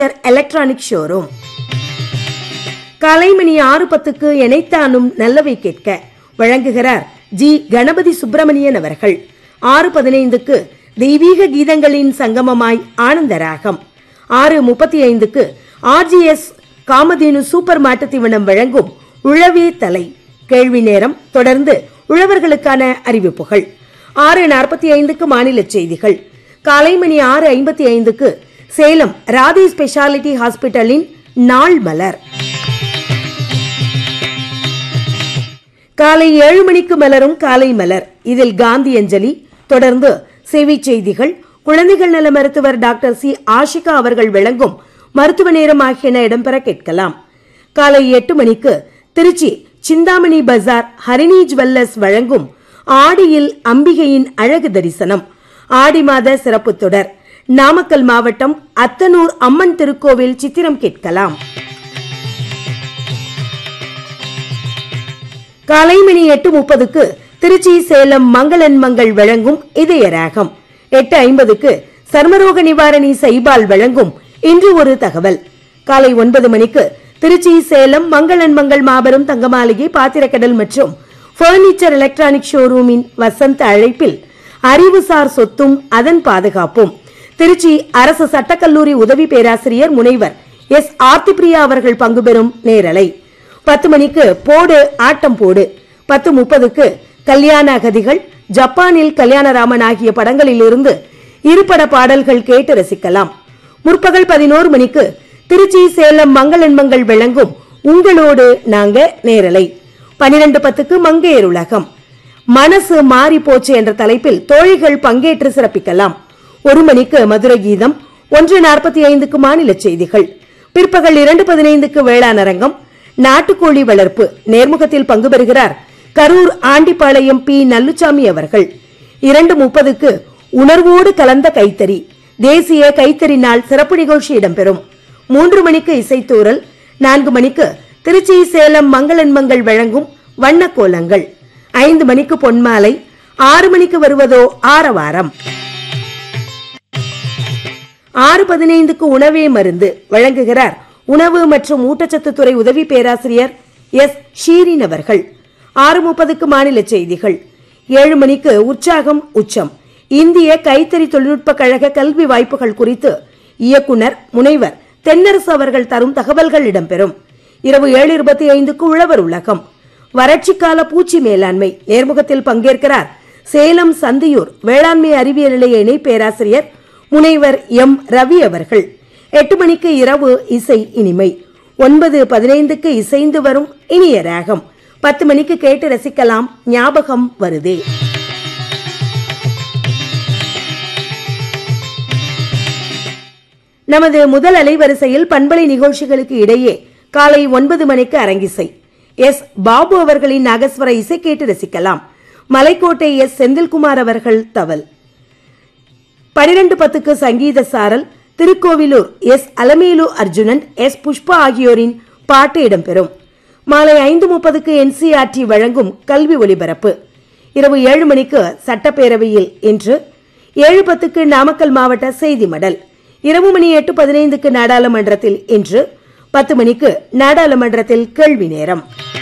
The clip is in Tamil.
எலக்ட்ரானிக் ஷோரூம் காலை மணி ஆறு பத்துக்கு இணைத்தானும் நல்லவை கேட்க வழங்குகிறார் ஜி கணபதி சுப்பிரமணியன் அவர்கள் ஆறு பதினைந்துக்கு தெய்வீக கீதங்களின் சங்கமமாய் ஆனந்த ராகம் ஆறு முப்பத்தி ஐந்துக்கு ஆர்ஜிஎஸ் காமதேனு சூப்பர் மாட்டுத் தீவனம் வழங்கும் உழவே தலை கேள்வி நேரம் தொடர்ந்து உழவர்களுக்கான அறிவிப்புகள் ஆறு நாற்பத்தி ஐந்துக்கு மாநில செய்திகள் காலை மணி ஆறு ஐம்பத்தி ஐந்துக்கு சேலம் ராதி ஸ்பெஷாலிட்டி ஹாஸ்பிட்டலின் நாள் மலர் காலை ஏழு மணிக்கு மலரும் காலை மலர் இதில் காந்தி அஞ்சலி தொடர்ந்து சேவை செய்திகள் குழந்தைகள் நல மருத்துவர் டாக்டர் சி ஆஷிகா அவர்கள் வழங்கும் மருத்துவ நேரம் ஆகியன இடம்பெற கேட்கலாம் காலை எட்டு மணிக்கு திருச்சி சிந்தாமணி பஜார் ஹரிணி ஜுவல்லர்ஸ் வழங்கும் ஆடியில் அம்பிகையின் அழகு தரிசனம் ஆடி மாத சிறப்பு தொடர் நாமக்கல் மாவட்டம் அத்தனூர் அம்மன் திருக்கோவில் சித்திரம் கேட்கலாம் காலை மணி எட்டு முப்பதுக்கு திருச்சி சேலம் மங்களன் மங்கள் வழங்கும் இதய ராகம் எட்டு ஐம்பதுக்கு சர்மரோக நிவாரணி சைபால் வழங்கும் இன்று ஒரு தகவல் காலை ஒன்பது மணிக்கு திருச்சி சேலம் மங்களன் மங்கள் மாபெரும் தங்கமாளிகை பாத்திரக்கடல் மற்றும் பர்னிச்சர் எலக்ட்ரானிக் ஷோரூமின் வசந்த அழைப்பில் அறிவுசார் சொத்தும் அதன் பாதுகாப்பும் திருச்சி அரசு சட்டக்கல்லூரி உதவி பேராசிரியர் முனைவர் எஸ் ஆர்த்திபிரியா அவர்கள் பங்கு பெறும் நேரலை பத்து மணிக்கு போடு ஆட்டம் போடு பத்து முப்பதுக்கு கல்யாண அகதிகள் ஜப்பானில் கல்யாணராமன் ஆகிய படங்களில் இருந்து இருபட பாடல்கள் கேட்டு ரசிக்கலாம் முற்பகல் பதினோரு மணிக்கு திருச்சி சேலம் மங்களன் மங்கள் வழங்கும் உங்களோடு நாங்க நேரலை பனிரெண்டு பத்துக்கு மங்கையர் உலகம் மனசு மாறி போச்சு என்ற தலைப்பில் தோழிகள் பங்கேற்று சிறப்பிக்கலாம் ஒரு மணிக்கு மதுரை கீதம் ஒன்று நாற்பத்தி ஐந்துக்கு மாநில செய்திகள் பிற்பகல் இரண்டு பதினைந்துக்கு வேளாண் அரங்கம் நாட்டுக்கோழி வளர்ப்பு நேர்முகத்தில் பங்கு பெறுகிறார் கரூர் ஆண்டிப்பாளையம் பி நல்லுச்சாமி அவர்கள் இரண்டு முப்பதுக்கு உணர்வோடு கலந்த கைத்தறி தேசிய கைத்தறி நாள் சிறப்பு நிகழ்ச்சி இடம்பெறும் மூன்று மணிக்கு இசைத்தூரல் நான்கு மணிக்கு திருச்சி சேலம் மங்களன் மங்கள் வழங்கும் வண்ண கோலங்கள் ஐந்து மணிக்கு பொன்மாலை ஆறு மணிக்கு வருவதோ ஆரவாரம் ஆறு பதினைந்துக்கு உணவே மருந்து வழங்குகிறார் உணவு மற்றும் ஊட்டச்சத்து துறை உதவி பேராசிரியர் எஸ் ஷீரின் அவர்கள் ஆறு முப்பதுக்கு மாநில செய்திகள் ஏழு மணிக்கு உற்சாகம் உச்சம் இந்திய கைத்தறி தொழில்நுட்ப கழக கல்வி வாய்ப்புகள் குறித்து இயக்குனர் முனைவர் தென்னரசு அவர்கள் தரும் தகவல்கள் இடம்பெறும் இரவு ஏழு இருபத்தி ஐந்துக்கு உழவர் உலகம் வறட்சி கால பூச்சி மேலாண்மை நேர்முகத்தில் பங்கேற்கிறார் சேலம் சந்தியூர் வேளாண்மை அறிவியல் நிலைய இணை பேராசிரியர் முனைவர் எம் ரவி அவர்கள் எட்டு மணிக்கு இரவு இசை இனிமை ஒன்பது பதினைந்துக்கு இசைந்து வரும் இனிய ராகம் பத்து மணிக்கு கேட்டு ரசிக்கலாம் ஞாபகம் வருதே நமது முதல் அலைவரிசையில் பண்பலை நிகழ்ச்சிகளுக்கு இடையே காலை ஒன்பது மணிக்கு அரங்கிசை எஸ் பாபு அவர்களின் நாகஸ்வர இசை கேட்டு ரசிக்கலாம் மலைக்கோட்டை எஸ் செந்தில்குமார் அவர்கள் தவல் பனிரெண்டு பத்துக்கு சங்கீத சாரல் திருக்கோவிலூர் எஸ் அலமேலு அர்ஜுனன் எஸ் புஷ்பா ஆகியோரின் பாட்டு இடம்பெறும் மாலை ஐந்து முப்பதுக்கு என்சிஆர்டி வழங்கும் கல்வி ஒலிபரப்பு இரவு ஏழு மணிக்கு சட்டப்பேரவையில் இன்று ஏழு பத்துக்கு நாமக்கல் மாவட்ட செய்தி மடல் இரவு மணி எட்டு பதினைந்துக்கு நாடாளுமன்றத்தில் இன்று பத்து மணிக்கு நாடாளுமன்றத்தில் கேள்வி நேரம்